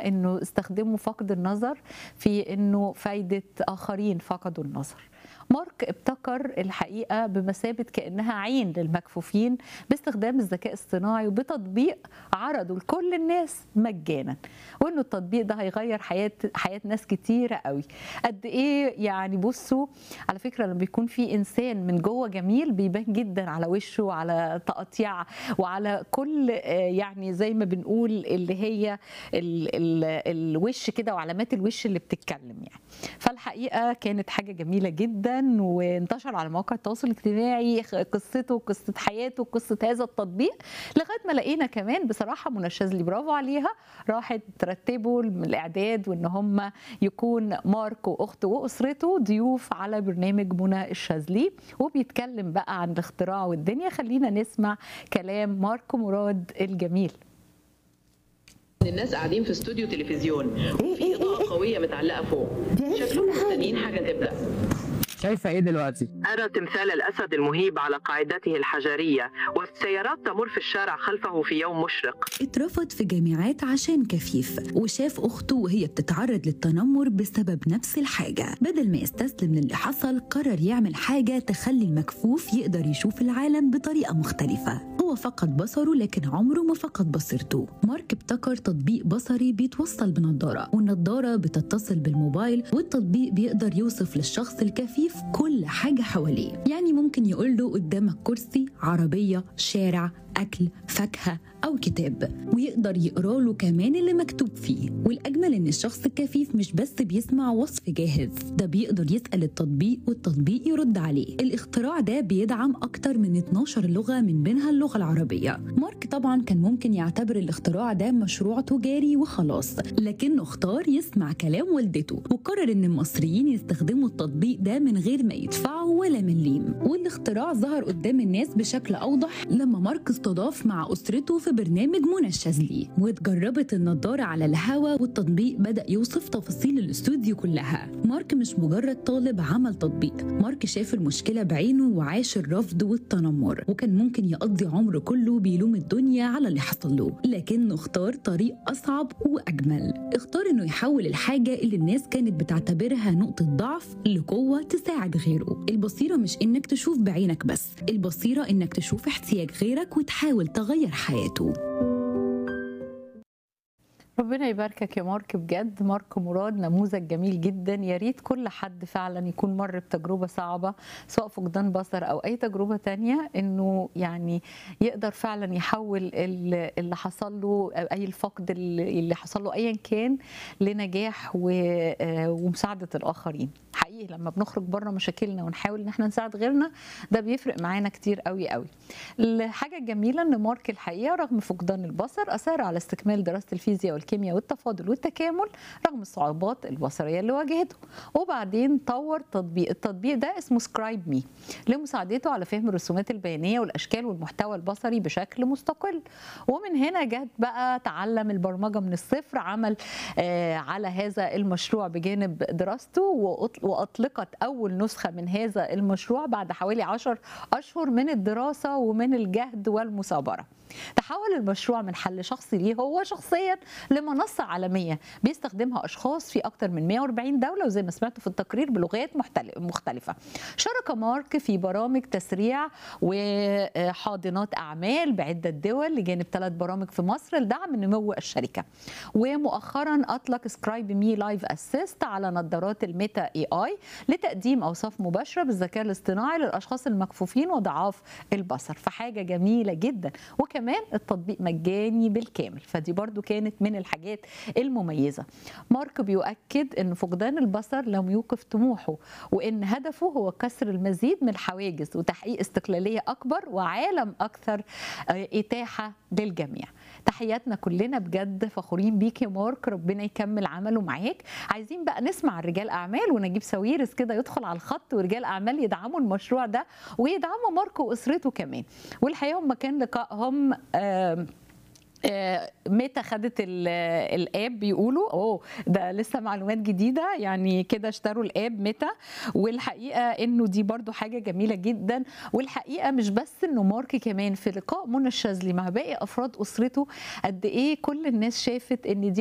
انه استخدموا فقد النظر في انه فايده اخرين فقدوا النظر مارك ابتكر الحقيقه بمثابه كانها عين للمكفوفين باستخدام الذكاء الصناعي وبتطبيق عرضه لكل الناس مجانا وانه التطبيق ده هيغير حياه حياه ناس كتيره قوي قد ايه يعني بصوا على فكره لما بيكون في انسان من جوه جميل بيبان جدا على وشه وعلى تقطيع وعلى كل يعني زي ما بنقول اللي هي ال ال الوش كده وعلامات الوش اللي بتتكلم يعني فالحقيقه كانت حاجه جميله جدا وانتشر على مواقع التواصل الاجتماعي قصته قصه حياته قصه هذا التطبيق لغايه ما لقينا كمان بصراحه منى الشاذلي برافو عليها راحت ترتبوا الاعداد وان هم يكون مارك واخته واسرته ضيوف على برنامج منى الشاذلي وبيتكلم بقى عن الاختراع والدنيا خلينا نسمع كلام مارك مراد الجميل الناس قاعدين في استوديو تلفزيون في اضاءه قويه متعلقه فوق شكلهم مستنيين حاجه تبدا شايفه ايه دلوقتي؟ أرى تمثال الأسد المهيب على قاعدته الحجرية والسيارات تمر في الشارع خلفه في يوم مشرق اترفض في جامعات عشان كفيف وشاف أخته وهي بتتعرض للتنمر بسبب نفس الحاجة بدل ما يستسلم للي حصل قرر يعمل حاجة تخلي المكفوف يقدر يشوف العالم بطريقة مختلفة هو فقد بصره لكن عمره ما فقد بصيرته مارك ابتكر تطبيق بصري بيتوصل بنضارة والنضارة بتتصل بالموبايل والتطبيق بيقدر يوصف للشخص الكفيف كل حاجة حواليه يعني ممكن يقول له قدامك كرسي عربية شارع أكل فاكهة أو كتاب ويقدر يقرأ له كمان اللي مكتوب فيه والأجمل إن الشخص الكفيف مش بس بيسمع وصف جاهز ده بيقدر يسأل التطبيق والتطبيق يرد عليه الاختراع ده بيدعم أكتر من 12 لغة من بينها اللغة العربية مارك طبعا كان ممكن يعتبر الاختراع ده مشروع تجاري وخلاص لكنه اختار يسمع كلام والدته وقرر إن المصريين يستخدموا التطبيق ده من غير ما يدفعوا ولا مليم والاختراع ظهر قدام الناس بشكل أوضح لما مارك استضاف مع أسرته في برنامج منى الشاذلي واتجربت النضارة على الهوا والتطبيق بدأ يوصف تفاصيل الاستوديو كلها مارك مش مجرد طالب عمل تطبيق مارك شاف المشكلة بعينه وعاش الرفض والتنمر وكان ممكن يقضي عمره كله بيلوم الدنيا على اللي حصل له لكنه اختار طريق أصعب وأجمل اختار إنه يحول الحاجة اللي الناس كانت بتعتبرها نقطة ضعف لقوة تساعد غيره البصيرة مش إنك تشوف بعينك بس البصيرة إنك تشوف احتياج غيرك وتحاول تغير حياته ربنا يباركك يا مارك بجد مارك مراد نموذج جميل جدا يا ريت كل حد فعلا يكون مر بتجربه صعبه سواء فقدان بصر او اي تجربه تانية انه يعني يقدر فعلا يحول اللي حصل له اي الفقد اللي حصل له ايا كان لنجاح ومساعده الاخرين حقيقي لما بنخرج بره مشاكلنا ونحاول ان احنا نساعد غيرنا ده بيفرق معانا كتير قوي قوي الحاجه الجميله ان مارك الحقيقه رغم فقدان البصر اصر على استكمال دراسه الفيزياء والكيمياء والتفاضل والتكامل رغم الصعوبات البصريه اللي واجهته وبعدين طور تطبيق التطبيق ده اسمه سكرايب مي لمساعدته على فهم الرسومات البيانيه والاشكال والمحتوى البصري بشكل مستقل ومن هنا جت بقى تعلم البرمجه من الصفر عمل آه على هذا المشروع بجانب دراسته واطلقت اول نسخه من هذا المشروع بعد حوالي 10 اشهر من الدراسه ومن الجهد والمثابره تحول المشروع من حل شخصي ليه هو شخصيا لمنصة عالمية بيستخدمها أشخاص في أكثر من 140 دولة وزي ما سمعتوا في التقرير بلغات مختلفة شارك مارك في برامج تسريع وحاضنات أعمال بعدة دول لجانب ثلاث برامج في مصر لدعم نمو الشركة ومؤخرا أطلق سكرايب مي لايف أسيست على نظارات الميتا اي اي لتقديم أوصاف مباشرة بالذكاء الاصطناعي للأشخاص المكفوفين وضعاف البصر فحاجة جميلة جدا وكمان كمان التطبيق مجاني بالكامل فدي برضو كانت من الحاجات المميزة مارك بيؤكد أن فقدان البصر لم يوقف طموحه وأن هدفه هو كسر المزيد من الحواجز وتحقيق استقلالية أكبر وعالم أكثر إتاحة للجميع تحياتنا كلنا بجد فخورين بيك يا مارك ربنا يكمل عمله معاك عايزين بقى نسمع رجال اعمال ونجيب ساويرس كده يدخل على الخط ورجال اعمال يدعموا المشروع ده ويدعموا مارك واسرته كمان والحقيقه هم كان لقائهم آه متى خدت الاب بيقولوا اوه ده لسه معلومات جديده يعني كده اشتروا الاب متى والحقيقه انه دي برضو حاجه جميله جدا والحقيقه مش بس انه مارك كمان في لقاء منى الشاذلي مع باقي افراد اسرته قد ايه كل الناس شافت ان دي